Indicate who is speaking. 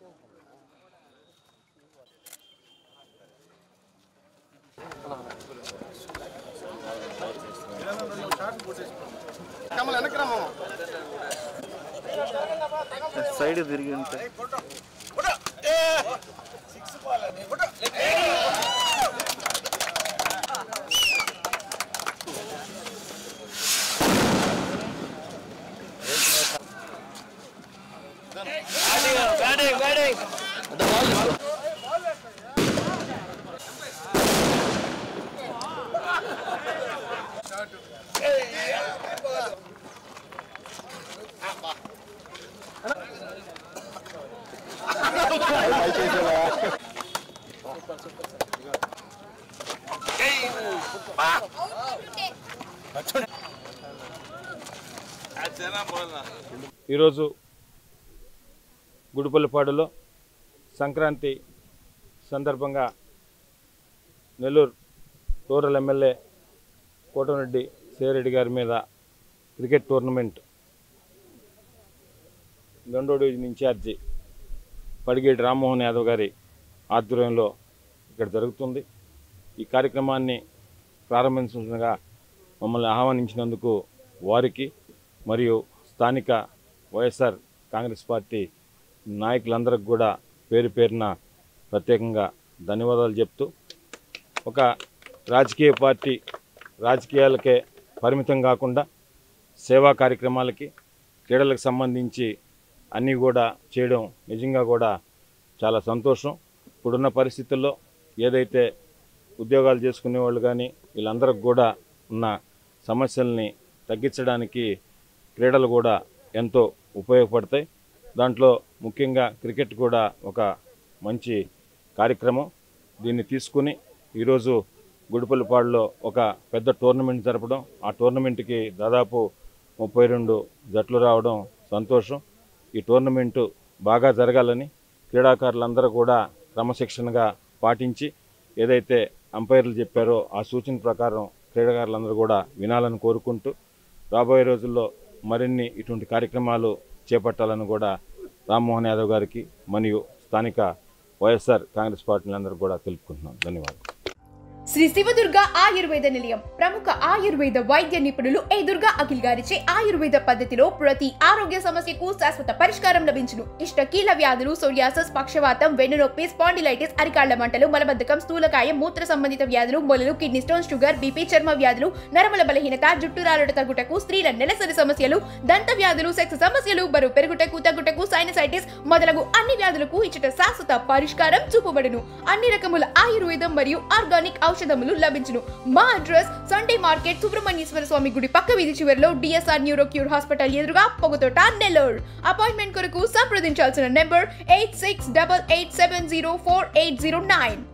Speaker 1: side తిరిగి ఉంటే
Speaker 2: ఈరోజు గుడిపల్లిపాడులో సంక్రాంతి సందర్భంగా నెల్లూరు రూరల్ ఎమ్మెల్యే కోటమిరెడ్డి సేరెడ్డి గారి మీద క్రికెట్ టోర్నమెంట్ రెండో డివిజన్ ఇన్ఛార్జి పడిగేటి రామ్మోహన్ యాదవ్ గారి ఆధ్వర్యంలో ఇక్కడ జరుగుతుంది ఈ కార్యక్రమాన్ని ప్రారంభించగా మమ్మల్ని ఆహ్వానించినందుకు వారికి మరియు స్థానిక వైఎస్ఆర్ కాంగ్రెస్ పార్టీ నాయకులందరికి కూడా పేరు పేరున ప్రత్యేకంగా ధన్యవాదాలు చెప్తూ ఒక రాజకీయ పార్టీ రాజకీయాలకే పరిమితం కాకుండా సేవా కార్యక్రమాలకి క్రీడలకు సంబంధించి అన్నీ కూడా చేయడం నిజంగా కూడా చాలా సంతోషం ఇప్పుడున్న పరిస్థితుల్లో ఏదైతే ఉద్యోగాలు చేసుకునే వాళ్ళు కానీ వీళ్ళందరికి కూడా ఉన్న సమస్యల్ని తగ్గించడానికి క్రీడలు కూడా ఎంతో ఉపయోగపడతాయి దాంట్లో ముఖ్యంగా క్రికెట్ కూడా ఒక మంచి కార్యక్రమం దీన్ని తీసుకుని ఈరోజు గుడిపల్లిపాడులో ఒక పెద్ద టోర్నమెంట్ జరపడం ఆ టోర్నమెంట్కి దాదాపు ముప్పై రెండు జట్లు రావడం సంతోషం ఈ టోర్నమెంటు బాగా జరగాలని క్రీడాకారులందరూ కూడా క్రమశిక్షణగా పాటించి ఏదైతే అంపైర్లు చెప్పారో ఆ సూచన ప్రకారం క్రీడాకారులందరూ కూడా వినాలని కోరుకుంటూ రాబోయే రోజుల్లో మరిన్ని ఇటువంటి కార్యక్రమాలు చేపట్టాలని కూడా రామ్మోహన్ యాదవ్ గారికి మరియు స్థానిక వైఎస్ఆర్ కాంగ్రెస్ పార్టీలందరూ కూడా తెలుపుకుంటున్నాను ధన్యవాదాలు
Speaker 3: శ్రీ శివదుర్గ ఆయుర్వేద నిలయం ప్రముఖ ఆయుర్వేద వైద్య నిపుణులు ఏ దుర్గా అఖిల్ గారిచే ఆయుర్వేద పద్ధతిలో ప్రతి ఆరోగ్య సమస్యకు శాశ్వత పరిష్కారం లభించును ఇష్ట కీల వ్యాధులు సోరియాసిస్ పక్షవాతం వెన్నునొప్పి స్పాండిలైటిస్ అరికాళ్ల మంటలు మలబద్ధకం స్థూలకాయం మూత్ర సంబంధిత వ్యాధులు మొలలు కిడ్నీ స్టోన్ షుగర్ బీపీ చర్మ వ్యాధులు నరముల బలహీనత జుట్టు రాలుట తగ్గుటకు స్త్రీల నెలసరి సమస్యలు దంత వ్యాధులు సెక్స్ సమస్యలు బరువు పెరుగుటకు తగ్గుటకు సైనసైటిస్ మొదలగు అన్ని వ్యాధులకు ఇచ్చట శాశ్వత పరిష్కారం చూపబడును అన్ని రకముల ఆయుర్వేదం మరియు ఆర్గానిక్ ఔషధములు లభించును మా address Sunday market Subrahmanyeswara Swamy గుడి పక్క వీధి చివరిలో డిఎస్ఆర్ న్యూరో క్యూర్ హాస్పిటల్ ఎదురుగా పొగతోట నెల్లూరు అపాయింట్మెంట్ కొరకు సంప్రదించాల్సిన number eight six double eight seven zero four eight zero nine